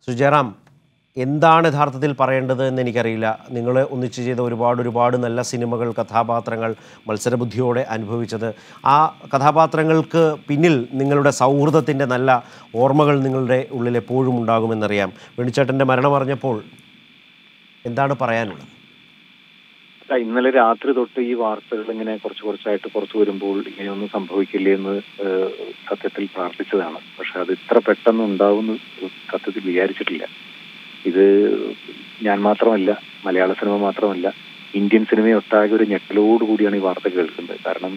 സുജയറാം എന്താണ് യഥാർത്ഥത്തിൽ പറയേണ്ടത് എന്ന് എനിക്കറിയില്ല നിങ്ങൾ ഒന്നിച്ച് ചെയ്ത ഒരുപാട് ഒരുപാട് നല്ല സിനിമകൾ കഥാപാത്രങ്ങൾ മത്സരബുദ്ധിയോടെ അനുഭവിച്ചത് ആ കഥാപാത്രങ്ങൾക്ക് പിന്നിൽ നിങ്ങളുടെ സൗഹൃദത്തിൻ്റെ നല്ല ഓർമ്മകൾ നിങ്ങളുടെ ഉള്ളിൽ എപ്പോഴും ഉണ്ടാകുമെന്നറിയാം വേണിച്ചേട്ടൻ്റെ മരണം അറിഞ്ഞപ്പോൾ എന്താണ് പറയാനുള്ളത് അല്ല, ഇന്നലെ രാത്രി തൊട്ട് ഈ വാർത്തകൾ ഇങ്ങനെ കുറച്ച് കുറച്ചായിട്ട് പുറത്തു വരുമ്പോൾ ഇങ്ങനെയൊന്നും സംഭവിക്കില്ലേ എന്ന് ഏഹ്, സത്യത്തിൽ പ്രാർത്ഥിച്ചതാണ് പക്ഷെ അത് ഇത്ര പെട്ടെന്ന് ഉണ്ടാവുമെന്ന് സത്യത്തിൽ വിചാരിച്ചിട്ടില്ല ഇത് ഞാൻ മാത്രമല്ല മലയാള സിനിമ മാത്രമല്ല ഇന്ത്യൻ സിനിമയൊട്ടാകെ ഒരു ഞെട്ടലോട് കൂടിയാണ് ഈ വാർത്ത കേൾക്കുന്നത് കാരണം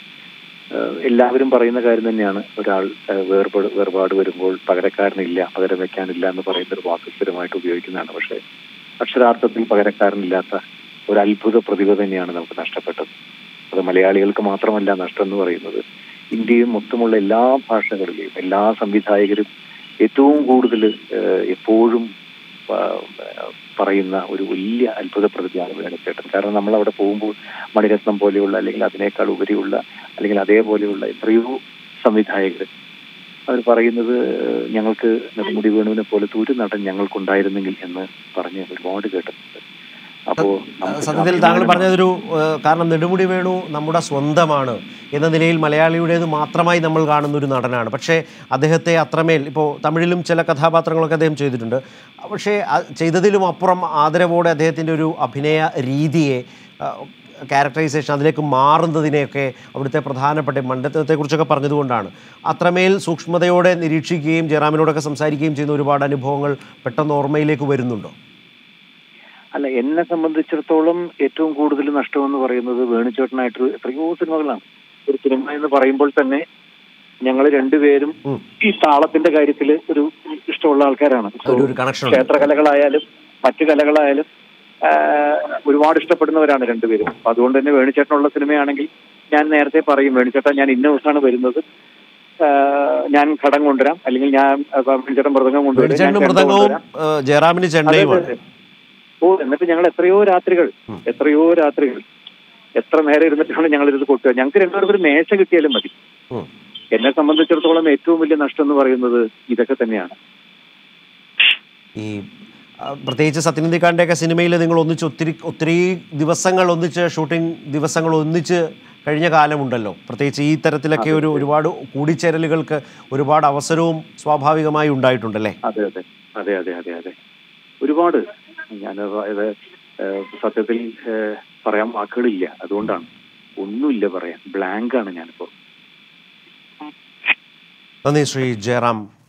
ഏഹ്, എല്ലാവരും പറയുന്ന കാര്യം തന്നെയാണ് ഒരാൾ ഏഹ്, വേർപാട് വേർപാട് വരുമ്പോൾ പകരക്കാരനില്ല പകരം വെക്കാനില്ല എന്ന് പറയുന്ന ഒരു വാക്ക് സ്ഥിരമായിട്ട് ഉപയോഗിക്കുന്നതാണ് പക്ഷെ അക്ഷരാർത്ഥത്തിൽ പകരക്കാരനില്ലാത്ത ഒരു അത്ഭുത പ്രതിഭ തന്നെയാണ് നമുക്ക് നഷ്ടപ്പെട്ടത് അത് മലയാളികൾക്ക് മാത്രമല്ല നഷ്ടം എന്ന് പറയുന്നത് ഇന്ത്യയും മൊത്തമുള്ള എല്ലാ ഭാഷകളിലെയും എല്ലാ സംവിധായകരും ഏറ്റവും കൂടുതൽ ഏഹ്, എപ്പോഴും ആ, പറയുന്ന ഒരു വലിയ അത്ഭുത പ്രതിഭയാണ് വേണുചേട്ടൻ കാരണം നമ്മൾ അവിടെ പോകുമ്പോൾ മണിരത്നം പോലെയുള്ള അല്ലെങ്കിൽ അതിനേക്കാൾ ഉപരിയുള്ള അല്ലെങ്കിൽ അതേപോലെയുള്ള എത്രയോ സംവിധായകർ അവർ പറയുന്നത് ഏഹ്, ഞങ്ങൾക്ക് നെടുമുടി വേണുവിനെ പോലത്തെ ഒരു നടൻ ഞങ്ങൾക്കുണ്ടായിരുന്നെങ്കിൽ എന്ന് പറഞ്ഞ് ഒരുപാട് കേട്ടിട്ടുണ്ട് അപ്പോ നമുക്ക് സത്യത്തിൽ താങ്കൾ പറഞ്ഞതൊരു ഏഹ്, കാരണം നെടുമുടി വേണു നമ്മുടെ സ്വന്തമാണ് എന്ന നിലയിൽ മലയാളിയുടേത് മാത്രമായി നമ്മൾ കാണുന്ന ഒരു നടനാണ് പക്ഷേ അദ്ദേഹത്തെ അത്രമേൽ ഇപ്പോൾ തമിഴിലും ചില കഥാപാത്രങ്ങളൊക്കെ അദ്ദേഹം ചെയ്തിട്ടുണ്ട് പക്ഷേ അ- ചെയ്തതിലും അപ്പുറം ആദരവോടെ അദ്ദേഹത്തിൻ്റെ ഒരു അഭിനയ രീതിയെ ക്യാരക്ടറൈസേഷൻ അതിലേക്ക് മാറുന്നതിനെയൊക്കെ അവിടുത്തെ പ്രധാനപ്പെട്ട മണ്ഡലത്തെക്കുറിച്ചൊക്കെ പറഞ്ഞതുകൊണ്ടാണ് അത്രമേൽ സൂക്ഷ്മതയോടെ നിരീക്ഷിക്കുകയും ജയറാമിനോടൊക്കെ സംസാരിക്കുകയും ചെയ്യുന്ന ഒരുപാട് അനുഭവങ്ങൾ പെട്ടെന്ന് ഓർമ്മയിലേക്ക് വരുന്നുണ്ടോ അല്ല എന്നെ സംബന്ധിച്ചിടത്തോളം ഏറ്റവും കൂടുതൽ നഷ്ടമെന്ന് പറയുന്നത് വേണുചേട്ടനായിട്ട് എത്രയോ സിനിമകളാണ് ഒരു സിനിമ എന്ന് പറയുമ്പോൾ തന്നെ ഞങ്ങൾ രണ്ടുപേരും ഉം. ഈ താളത്തിന്റെ കാര്യത്തിൽ ഒരു ഇഷ്ടമുള്ള ആൾക്കാരാണ് ഒരു- ഒരു connection ഉണ്ട്. ക്ഷേത്രകലകളായാലും മറ്റു കലകളായാലും ആ, ഒരുപാട് ഇഷ്ടപ്പെടുന്നവരാണ് രണ്ടുപേരും അപ്പൊ അതുകൊണ്ട് തന്നെ വേണുചേട്ടനുള്ള സിനിമയാണെങ്കിൽ ഞാൻ നേരത്തെ പറയും വേണുചേട്ടൻ ഞാൻ ഇന്ന ദിവസമാണ് വരുന്നത് ആ, ഞാൻ ഘടം കൊണ്ടുവരാം അല്ലെങ്കിൽ ഞാൻ ആ, വേണുചേട്ടൻ മൃദംഗം കൊണ്ടുവരാം ഞാൻ വെളിച്ചെണ്ണും ചെണ്ട മൃദംഗവും കൊണ്ടുവരാം. ഏഹ്, ജയറാമിന് അതെ, ചെണ്ടയുമാണ് അതെ, അതെ. ഓ എന്നിട്ട് ഞങ്ങൾ എത്രയോ രാത്രികൾ ഉം. എത്രയോ രാത്രികൾ എത്ര നേരം ഇരുന്നിട്ടാണ് ഞങ്ങൾ ഇത് കൊട്ടുക ഞങ്ങൾക്ക് രണ്ടുപേർക്കും ഒരു മേശ കിട്ടിയാലും മതി ഉം. എന്നെ സംബന്ധിച്ചിടത്തോളം ഏറ്റവും വലിയ നഷ്ടം എന്ന് പറയുന്നത് ഇതൊക്കെ തന്നെയാണ് ഈ ആ, പ്രത്യേകിച്ച് സത്യനന്ദിക്കാണ്ടിൻ്റെയൊക്കെ സിനിമയിൽ നിങ്ങൾ ഒന്നിച്ച് ഒത്തിരി ഒത്തിരി ദിവസങ്ങൾ ഒന്നിച്ച് ഷൂട്ടിംഗ് ദിവസങ്ങൾ ഒന്നിച്ച് കഴിഞ്ഞ കാലമുണ്ടല്ലോ പ്രത്യേകിച്ച് ഈ തരത്തിലൊക്കെ ഒരു ഒരുപാട് കൂടിച്ചേരലുകൾക്ക് ഒരുപാട് അവസരവും സ്വാഭാവികമായി ഉണ്ടായിട്ടുണ്ടല്ലേ അതെ അതെ അതെ അതെ അതെ അതെ ഒരുപാട് ഞാൻ ഇത് ഏഹ്, സത്യത്തിൽ ഏഹ്, പറയാൻ വാക്കുകളില്ല അതുകൊണ്ടാണ് ഒന്നുമില്ല പറയാൻ ബ്ലാങ്ക് ആണ് ഞാനിപ്പോ നന്ദി ശ്രീ ജയറാം